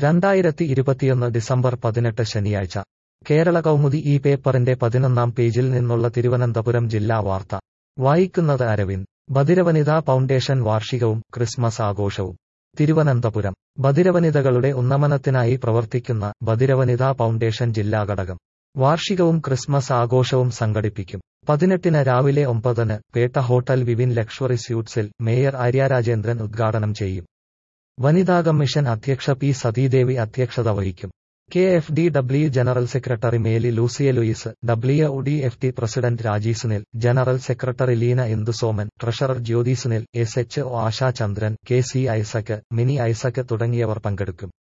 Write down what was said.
രണ്ടായിരത്തി ഇരുപത്തിയൊന്ന് ഡിസംബർ പതിനെട്ട് ശനിയാഴ്ച കേരള കൗമുദി ഈ പേപ്പറിന്റെ പതിനൊന്നാം പേജിൽ നിന്നുള്ള തിരുവനന്തപുരം ജില്ലാ വാർത്ത വായിക്കുന്നത് അരവിന്ദ് ബധിരവനിതാ ഫൗണ്ടേഷൻ വാർഷികവും ക്രിസ്മസ് ആഘോഷവും തിരുവനന്തപുരം ബധിരവനിതകളുടെ ഉന്നമനത്തിനായി പ്രവർത്തിക്കുന്ന ബധിരവനിതാ ഫൗണ്ടേഷൻ ജില്ലാ ഘടകം വാർഷികവും ക്രിസ്മസ് ആഘോഷവും സംഘടിപ്പിക്കും പതിനെട്ടിന് രാവിലെ ഒമ്പതിന് പേട്ട ഹോട്ടൽ വിവിൻ ലക്ഷറി സ്യൂട്ട്സിൽ മേയർ ആര്യാരാജേന്ദ്രൻ ഉദ്ഘാടനം ചെയ്യും വനിതാ കമ്മീഷൻ അധ്യക്ഷ പി സതീദേവി അധ്യക്ഷത വഹിക്കും K F D W general secretary മേലി Lucia Louis W D F T president Rajeev Sunil general secretary Leena Indu Soman treasurer Jyothi Sunil S H O Asha Chandran K C Isaac Mini Isaac തുടങ്ങിയവർ പങ്കെടുക്കും